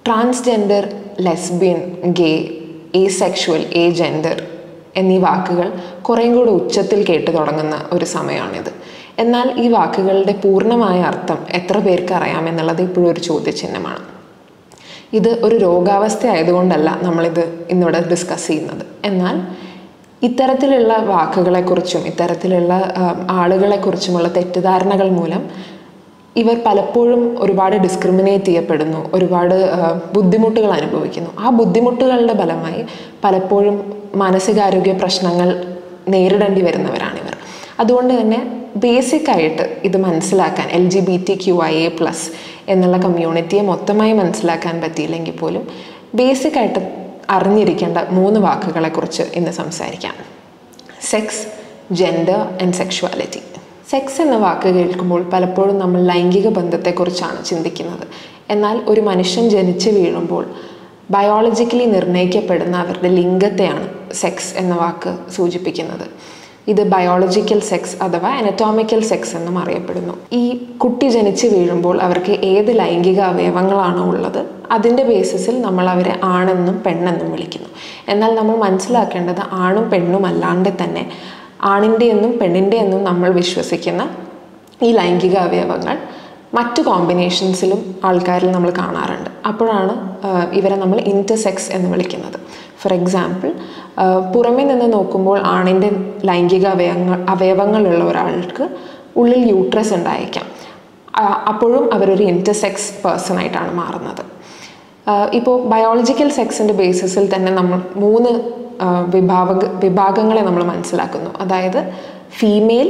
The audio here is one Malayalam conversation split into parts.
transgender lesbian gay asexual agender എന്നീ വാക്കുകൾ കുറേയും കൂടെ ഉച്ചത്തിൽ കേട്ടു തുടങ്ങുന്ന ഒരു സമയമാണിത് എന്നാൽ ഈ വാക്കുകളുടെ പൂർണ്ണമായ അർത്ഥം എത്ര പേർക്ക് അറിയാമെന്നുള്ളത് ഇപ്പോഴും ഒരു ചോദ്യചിഹ്നമാണ് ഇത് ഒരു രോഗാവസ്ഥ ആയതുകൊണ്ടല്ല നമ്മളിത് ഇന്നിവിടെ ഡിസ്കസ് ചെയ്യുന്നത് എന്നാൽ ഇത്തരത്തിലുള്ള വാക്കുകളെക്കുറിച്ചും ഇത്തരത്തിലുള്ള ആ, ആളുകളെക്കുറിച്ചുമുള്ള തെറ്റിദ്ധാരണകൾ മൂലം ഇവർ പലപ്പോഴും ഒരുപാട് ഡിസ്ക്രിമിനേറ്റ് ചെയ്യപ്പെടുന്നു ഒരുപാട് ആ, ബുദ്ധിമുട്ടുകൾ അനുഭവിക്കുന്നു ആ ബുദ്ധിമുട്ടുകളുടെ ഫലമായി പലപ്പോഴും മാനസികാരോഗ്യ പ്രശ്നങ്ങൾ നേരിടേണ്ടി വരുന്നവരാണിവർ അതുകൊണ്ട് തന്നെ ബേസിക് ആയിട്ട് ഇത് മനസ്സിലാക്കാൻ L G B T Q I A plus എന്നുള്ള കമ്മ്യൂണിറ്റിയെ മൊത്തമായി മനസ്സിലാക്കാൻ പറ്റിയില്ലെങ്കിൽ പോലും ബേസിക് ആയിട്ട് അറിഞ്ഞിരിക്കേണ്ട മൂന്ന് വാക്കുകളെക്കുറിച്ച് ഇന്ന് സംസാരിക്കാം sex gender and sexuality sex എന്ന വാക്ക് കേൾക്കുമ്പോൾ പലപ്പോഴും നമ്മൾ ലൈംഗിക ബന്ധത്തെക്കുറിച്ചാണ് ചിന്തിക്കുന്നത് എന്നാൽ ഒരു മനുഷ്യൻ ജനിച്ചു വീഴുമ്പോൾ ബയോളജിക്കലി നിർണ്ണയിക്കപ്പെടുന്ന അവരുടെ ലിംഗത്തെയാണ് സെക്സ് എന്ന വാക്ക് സൂചിപ്പിക്കുന്നത് ഇത് ബയോളജിക്കൽ സെക്സ് അഥവാ അനറ്റോമിക്കൽ സെക്സ് എന്നും അറിയപ്പെടുന്നു ഈ കുട്ടി ജനിച്ച് വീഴുമ്പോൾ അവർക്ക് ഏത് ലൈംഗിക അവയവങ്ങളാണോ ഉള്ളത് അതിൻ്റെ ബേസിസിൽ നമ്മൾ അവരെ ആണെന്നും പെണ്ണെന്നും വിളിക്കുന്നു എന്നാൽ നമ്മൾ മനസ്സിലാക്കേണ്ടത് ആണും പെണ്ണും അല്ലാണ്ട് തന്നെ ആണിൻ്റെ എന്നും പെണ്ണിൻ്റെ എന്നും നമ്മൾ വിശ്വസിക്കുന്ന ഈ ലൈംഗിക അവയവങ്ങൾ മറ്റു കോമ്പിനേഷൻസിലും ആൾക്കാരിൽ നമ്മൾ കാണാറുണ്ട് അപ്പോഴാണ് ആ, ഇവരെ നമ്മൾ ഇൻറ്റർസെക്സ് എന്ന് വിളിക്കുന്നത് ഫോർ എക്സാമ്പിൾ പുറമേ നിന്ന് നോക്കുമ്പോൾ ആണിൻ്റെ ലൈംഗിക അവയവങ്ങൾ അവയവങ്ങളുള്ള ഒരാൾക്ക് ഉള്ളിൽ യൂട്രസ് ഉണ്ടായേക്കാം ആ, അപ്പോഴും അവരൊരു ഇൻറ്റർസെക്സ് പേഴ്സൺ ആയിട്ടാണ് മാറുന്നത് ഇപ്പോൾ ബയോളജിക്കൽ സെക്സിൻ്റെ ബേസിസിൽ തന്നെ നമ്മൾ മൂന്ന് ആ, വിഭാഗ വിഭാഗങ്ങളെ നമ്മൾ മനസ്സിലാക്കുന്നു അതായത് ഫീമെയിൽ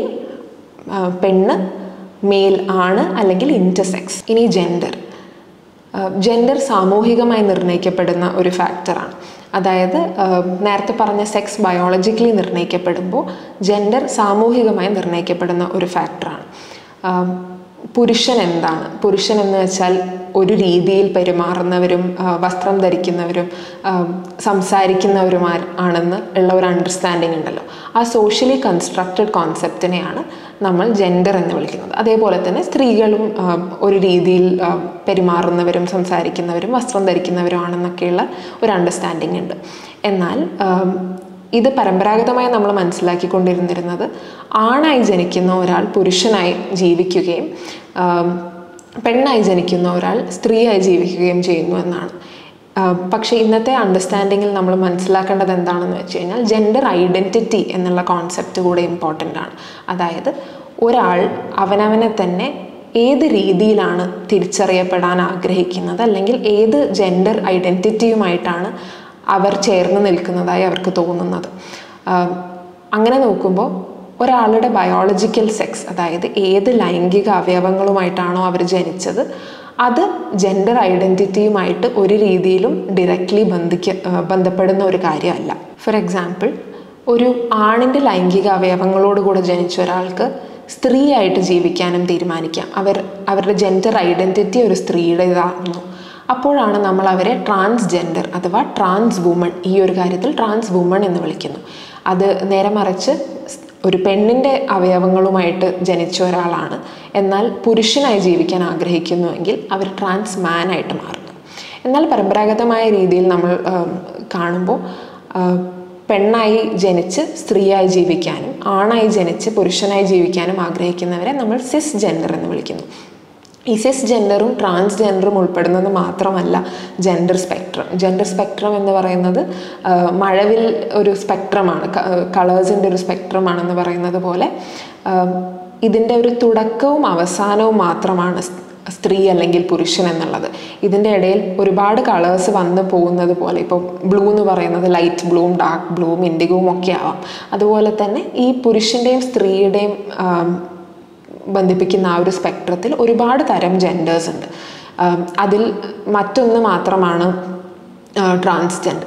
പെണ്ണ് മെയിൽ ആണ് അല്ലെങ്കിൽ ഇൻറ്റർസെക്സ് ഇനി ജെൻഡർ ജെൻഡർ സാമൂഹികമായി നിർണ്ണയിക്കപ്പെടുന്ന ഒരു ഫാക്ടറാണ് അതായത് ആ, നേരത്തെ പറഞ്ഞ സെക്സ് ബയോളജിക്കലി നിർണ്ണയിക്കപ്പെടുമ്പോൾ ജെൻഡർ സാമൂഹികമായി നിർണ്ണയിക്കപ്പെടുന്ന ഒരു ഫാക്ടറാണ് ആ, പുരുഷൻ എന്താണ് പുരുഷൻ എന്ന് വെച്ചാൽ ഒരു രീതിയിൽ പെരുമാറുന്നവരും ആ, വസ്ത്രം ധരിക്കുന്നവരും ആ, സംസാരിക്കുന്നവരും ആ- ആണെന്ന് ഉള്ള ഒരു അണ്ടർസ്റ്റാൻഡിങ് ഉണ്ടല്ലോ ആ സോഷ്യലി കൺസ്ട്രക്റ്റഡ് കോൺസെപ്റ്റിനെയാണ് നമ്മൾ ജെൻഡർ എന്ന് വിളിക്കുന്നത് അതേപോലെ തന്നെ സ്ത്രീകളും ആ, ഒരു രീതിയിൽ ആ, പെരുമാറുന്നവരും സംസാരിക്കുന്നവരും വസ്ത്രം ധരിക്കുന്നവരും ആണെന്നൊക്കെയുള്ള ഒരു അണ്ടർസ്റ്റാൻഡിങ് ഉണ്ട് എന്നാൽ ആം, ഇത് പരമ്പരാഗതമായി നമ്മൾ മനസ്സിലാക്കിക്കൊണ്ടിരുന്നിരുന്നത് ആണായി ജനിക്കുന്ന ഒരാൾ പുരുഷനായി ജീവിക്കുകയും ആം, പെണ്ണായി ജനിക്കുന്ന ഒരാൾ സ്ത്രീയായി ജീവിക്കുകയും ചെയ്യുന്നു എന്നാണ് ആ, പക്ഷേ ഇന്നത്തെ അണ്ടർസ്റ്റാൻഡിങ്ങിൽ നമ്മൾ മനസ്സിലാക്കേണ്ടത് എന്താണെന്ന് വെച്ച് കഴിഞ്ഞാൽ ജെൻഡർ ഐഡൻറ്റിറ്റി എന്നുള്ള കോൺസെപ്റ്റ് കൂടെ ഇമ്പോർട്ടൻ്റ് ആണ് അതായത് ഒരാൾ അവനവനെ തന്നെ ഏത് രീതിയിലാണ് തിരിച്ചറിയപ്പെടാൻ ആഗ്രഹിക്കുന്നത് അല്ലെങ്കിൽ ഏത് ജെൻഡർ ഐഡൻറ്റിറ്റിയുമായിട്ടാണ് അവർ ചേർന്ന് നിൽക്കുന്നതായി അവർക്ക് തോന്നുന്നത് ആം, അങ്ങനെ നോക്കുമ്പോൾ ഒരാളുടെ ബയോളജിക്കൽ സെക്സ് അതായത് ഏത് ലൈംഗിക അവയവങ്ങളുമായിട്ടാണോ അവർ ജനിച്ചത് അത് ജെൻഡർ ഐഡൻറ്റിറ്റിയുമായിട്ട് ഒരു രീതിയിലും ഡിറക്റ്റ്ലി ബന്ധിക്ക ആ, ബന്ധപ്പെടുന്ന ഒരു കാര്യമല്ല ഫോർ എക്സാമ്പിൾ ഒരു ആണിൻ്റെ ലൈംഗിക അവയവങ്ങളോടുകൂടെ ജനിച്ച ഒരാൾക്ക് സ്ത്രീയായിട്ട് ജീവിക്കാനും തീരുമാനിക്കാം അവർ അവരുടെ ജെൻഡർ ഐഡൻറ്റിറ്റി ഒരു സ്ത്രീയുടേതാകുന്നു അപ്പോഴാണ് നമ്മൾ അവരെ ട്രാൻസ്ജെൻഡർ അഥവാ ട്രാൻസ് വുമൺ ഈ ഒരു കാര്യത്തിൽ ട്രാൻസ് വുമൺ എന്ന് വിളിക്കുന്നു അത് നേരെ മറിച്ച് സ്- ഒരു പെണ്ണിൻ്റെ അവയവങ്ങളുമായിട്ട് ജനിച്ച ഒരാളാണ് എന്നാൽ പുരുഷനായി ജീവിക്കാൻ ആഗ്രഹിക്കുന്നുവെങ്കിൽ അവർ ട്രാൻസ് മാൻ ആയിട്ട് മാറുന്നു എന്നാൽ പരമ്പരാഗതമായ രീതിയിൽ നമ്മൾ ആം, കാണുമ്പോൾ ആ, പെണ്ണായി ജനിച്ച് സ്ത്രീയായി ജീവിക്കാനും ആണായി ജനിച്ച് പുരുഷനായി ജീവിക്കാനും ആഗ്രഹിക്കുന്നവരെ നമ്മൾ സിസ് ജെൻഡർ എന്ന് വിളിക്കുന്നു ഈ സിസ് ജെൻഡറും ട്രാൻസ്ജെൻഡറും ഉൾപ്പെടുന്നത് മാത്രമല്ല ജെൻഡർ സ്പെക്ട്രം ജെൻഡർ സ്പെക്ട്രം എന്ന് പറയുന്നത് ആ, മഴവിൽ ഒരു സ്പെക്ട്രമാണ് കളേഴ്സിൻ്റെ ഒരു സ്പെക്ട്രമാണെന്ന് പറയുന്നത് പോലെ ആ, ഇതിൻ്റെ ഒരു തുടക്കവും അവസാനവും മാത്രമാണ് സ്- സ്ത്രീ അല്ലെങ്കിൽ പുരുഷൻ എന്നുള്ളത് ഇതിൻ്റെ ഇടയിൽ ഒരുപാട് കളേഴ്സ് വന്ന് പോകുന്നത് പോലെ ഇപ്പോൾ ബ്ലൂ എന്ന് പറയുന്നത് ലൈറ്റ് ബ്ലൂവും ഡാർക്ക് ബ്ലൂവും ഇൻഡിഗോവും ഒക്കെ ആവാം അതുപോലെ തന്നെ ഈ പുരുഷൻ്റെയും സ്ത്രീയുടെയും ആം, ബന്ധിപ്പിക്കുന്ന ആ ഒരു സ്പെക്ട്രത്തിൽ ഒരുപാട് തരം ജെൻഡേഴ്സ് ഉണ്ട് ആം, അതിൽ മറ്റൊന്ന് മാത്രമാണ് transgender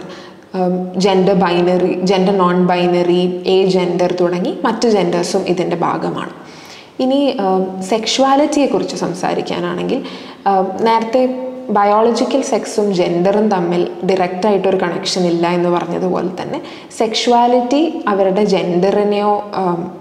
gender binary gender non binary agender തുടങ്ങി മറ്റ് ജെൻഡേഴ്സും ഇതിൻ്റെ ഭാഗമാണ് ഇനി സെക്ഷുവാലിറ്റിയെക്കുറിച്ച് സംസാരിക്കാനാണെങ്കിൽ ആം, നേരത്തെ ബയോളജിക്കൽ സെക്സും ജെൻഡറും തമ്മിൽ ഡയറക്റ്റായിട്ടൊരു കണക്ഷൻ ഇല്ല എന്ന് പറഞ്ഞതുപോലെ തന്നെ സെക്ഷുവാലിറ്റി അവരുടെ ജെൻഡറിനെയോ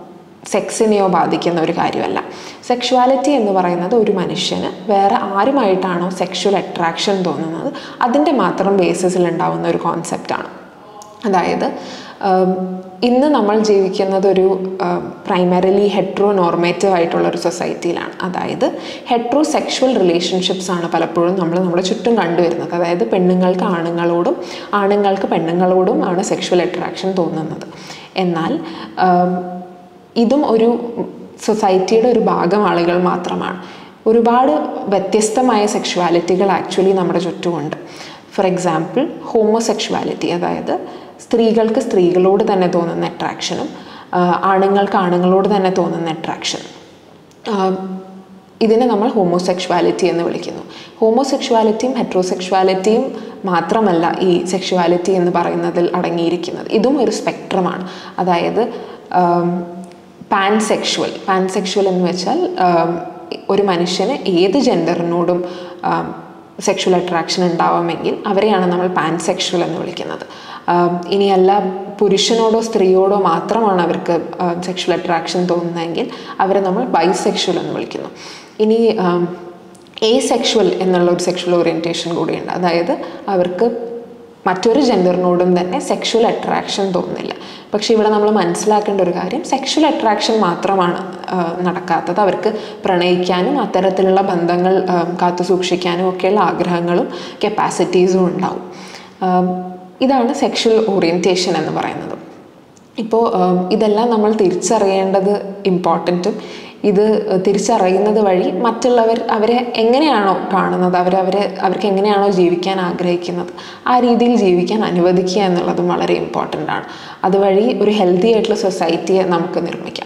സെക്സിനെയോ ബാധിക്കുന്ന ഒരു കാര്യമല്ല സെക്ഷുവാലിറ്റി എന്ന് പറയുന്നത് ഒരു മനുഷ്യന് വേറെ ആരുമായിട്ടാണോ സെക്ഷുവൽ അട്രാക്ഷൻ തോന്നുന്നത് അതിൻ്റെ മാത്രം ബേസിസിൽ ഉണ്ടാവുന്ന ഒരു കോൺസെപ്റ്റാണ് അതായത് ആം, ഇന്ന് നമ്മൾ ജീവിക്കുന്നത് ഒരു പ്രൈമറിലി ഹെട്രോ നോർമേറ്റീവ് ആയിട്ടുള്ള ഒരു സൊസൈറ്റിയിലാണ് അതായത് ഹെട്രോ സെക്ഷുവൽ റിലേഷൻഷിപ്സ് ആണ് പലപ്പോഴും നമ്മൾ നമ്മുടെ ചുറ്റും കണ്ടുവരുന്നത് അതായത് പെണ്ണുങ്ങൾക്ക് ആണുങ്ങളോടും ആണുങ്ങൾക്ക് പെണ്ണുങ്ങളോടും ആണ് സെക്ഷുവൽ അട്രാക്ഷൻ തോന്നുന്നത് എന്നാൽ ആം, ഇതും ഒരു സൊസൈറ്റിയുടെ ഒരു ഭാഗം ആളുകൾ മാത്രമാണ് ഒരുപാട് വ്യത്യസ്തമായ സെക്ഷുവാലിറ്റികൾ ആക്ച്വലി നമ്മുടെ ചുറ്റുമുണ്ട് ഫോർ എക്സാമ്പിൾ ഹോമോസെക്ഷുവാലിറ്റി അതായത് സ്ത്രീകൾക്ക് സ്ത്രീകളോട് തന്നെ തോന്നുന്ന അട്രാക്ഷനും ആണുങ്ങൾക്ക് ആണുങ്ങളോട് തന്നെ തോന്നുന്ന അട്രാക്ഷനും ഇതിനെ നമ്മൾ ഹോമോസെക്ഷുവാലിറ്റി എന്ന് വിളിക്കുന്നു ഹോമോസെക്ഷുവാലിറ്റിയും ഹെട്രോസെക്ഷുവാലിറ്റിയും മാത്രമല്ല ഈ സെക്ഷുവാലിറ്റി എന്ന് പറയുന്നതിൽ അടങ്ങിയിരിക്കുന്നത് ഇതും ഒരു സ്പെക്ട്രമാണ് അതായത് പാൻസെക്ഷുവൽ പാൻസെക്ഷുവൽ എന്ന് വെച്ചാൽ ആം, ഒരു മനുഷ്യന് ഏത് ജെൻഡറിനോടും സെക്ഷുവൽ അട്രാക്ഷൻ ഉണ്ടാവാമെങ്കിൽ അവരെയാണ് നമ്മൾ പാൻസെക്ഷുവൽ എന്ന് വിളിക്കുന്നത് ആം, ഇനിയല്ല പുരുഷനോടോ സ്ത്രീയോടോ മാത്രമാണ് അവർക്ക് സെക്ഷുവൽ അട്രാക്ഷൻ തോന്നുന്നതെങ്കിൽ അവരെ നമ്മൾ ബൈസെക്ഷുവൽ എന്ന് വിളിക്കുന്നു ഇനി എ സെക്ഷുവൽ എന്നുള്ള ഒരു സെക്ഷുവൽ ഓറിയൻറ്റേഷൻ കൂടിയുണ്ട് അതായത് അവർക്ക് മറ്റൊരു ജെൻഡറിനോടും തന്നെ സെക്ഷുവൽ അട്രാക്ഷൻ തോന്നുന്നില്ല പക്ഷേ ഇവിടെ നമ്മൾ മനസ്സിലാക്കേണ്ട ഒരു കാര്യം സെക്ഷുവൽ അട്രാക്ഷൻ മാത്രമാണ് ആ, നടക്കാത്തത് അവർക്ക് പ്രണയിക്കാനും അത്തരത്തിലുള്ള ബന്ധങ്ങൾ ആ, കാത്തു സൂക്ഷിക്കാനും ഒക്കെയുള്ള ആഗ്രഹങ്ങളും കപ്പാസിറ്റീസും ഉണ്ടാവും ആ, ഇതാണ് സെക്ഷുവൽ ഓറിയൻറ്റേഷൻ എന്ന് പറയുന്നത് ഇപ്പോൾ ഇതെല്ലാം നമ്മൾ തിരിച്ചറിയേണ്ടത് ഇമ്പോർട്ടൻറ്റും ഇത് തിരിച്ചറിയുന്നത് വഴി മറ്റുള്ളവർ അവരെ എങ്ങനെയാണോ കാണുന്നത് അവർ അവരെ അവർക്ക് എങ്ങനെയാണോ ജീവിക്കാൻ ആഗ്രഹിക്കുന്നത് ആ രീതിയിൽ ജീവിക്കാൻ അനുവദിക്കുക എന്നുള്ളതും വളരെ ഇമ്പോർട്ടൻ്റ് ആണ് അതുവഴി ഒരു ഹെൽത്തി ആയിട്ടുള്ള സൊസൈറ്റിയെ നമുക്ക് നിർമ്മിക്കാം